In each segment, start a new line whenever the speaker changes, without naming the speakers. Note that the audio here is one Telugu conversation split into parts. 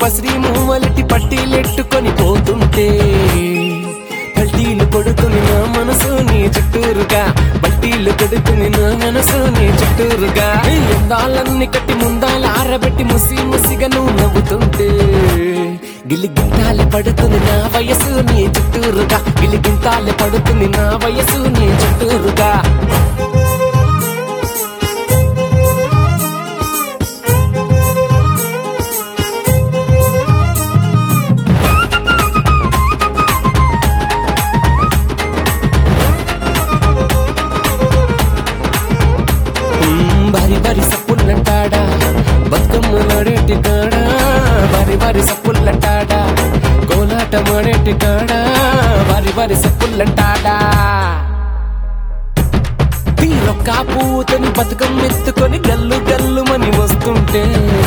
పసిరి మూవలటి పట్టీలెట్టుకొని పోతుంటే పల్టీలు కొడుకుని నా మనసు నీ చుట్టూరుగా పల్టీలు కొడుకుని నా మనసు నీ చుట్టూరుగా ఎందాలన్నీ కట్టి ముందాల ఆరబెట్టి ముసి ముసిగా నువ్వు నవ్వుతుంటే గిలిగింతాలే పడుతుంది నా వయసు నీ చుట్టూరుగా గిలిగింతాలే పడుతుంది నా వయసు నీ చుట్టూరుగా మ్మ్, బారి బారి సప్పులంటాడా బతుకమ్మ నడేటి కాడా బారి బారి సప్పులంటాడా కోలాట మాడేటి కాడా బారి బారి సప్పులంటాడా తీరొక్క పూతని బతుకమ్మ ఎత్తుకొని గల్లు గల్లు మని వస్తుంటే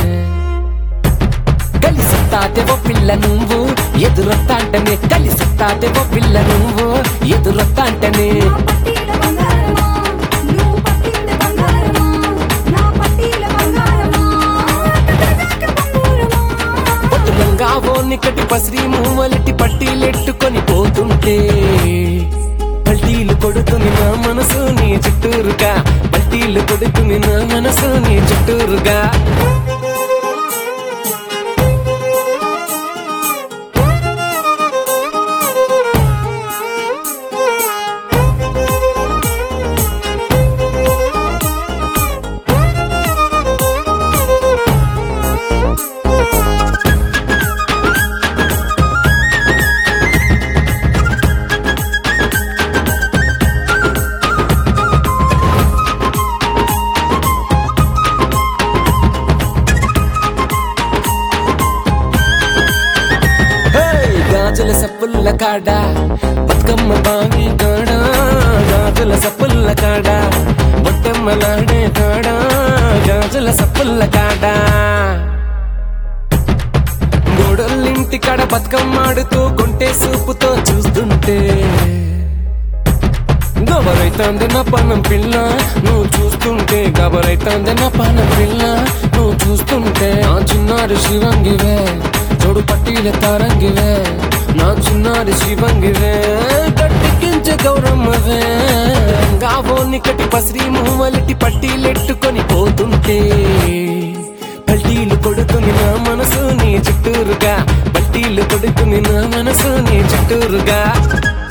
కలిసొత్తాదేవో పిల్ల నువ్వు ఎదురొత్తా అంటనే కలిసొత్తాదేవో పిల్ల నువ్వు ఎదురొత్తా అంటనే
పట్టీల బంగారమా నువ్వు పట్టీల బంగారమా నా పట్టీల బంగారమా కదక బంగారమా
పొద్దులంగా ఓ నికటి పసిరి మూవలటి పట్టీలెట్టుకొని పోతుంటే పల్టీలు కొడుకుని నా మనసు నీ చుట్టూరుగా పల్టీలు కొడుకుని నా మనసు నీ చుట్టూరుగా హే! గాజుల సప్పుల్ల కాడ బతుకమ్మ బావి కాడ గాజుల సప్పుల్ల కాడ బొట్టమ్మలాడే కాడ గాజుల సప్పుల్ల కాడ గోడలింటి కాడ బతుకమ్మాడుతూ కొంటే సూపుతో చూస్తుంటే గబరైతాంది నా పనం పిల్ల నువ్వు చూస్తుంటే గబరైతాంది నా పనం పిల్ల నువ్వు చూస్తుంటే నా చిన్నారి శివంగివే జోడు పట్టీల తారంగివే నా చిన్నారి శివంగివే కట్టికించే గౌరమ్మవే గావో నికటి పసిరి మూవలటి పట్టీలెట్టుకొని పోతుంటే పల్టీలు కొడుకుని నా మనసు నీ చుట్టూరుగా పల్టీలు కొడుకుని నా మనసు నీ చుట్టూరుగా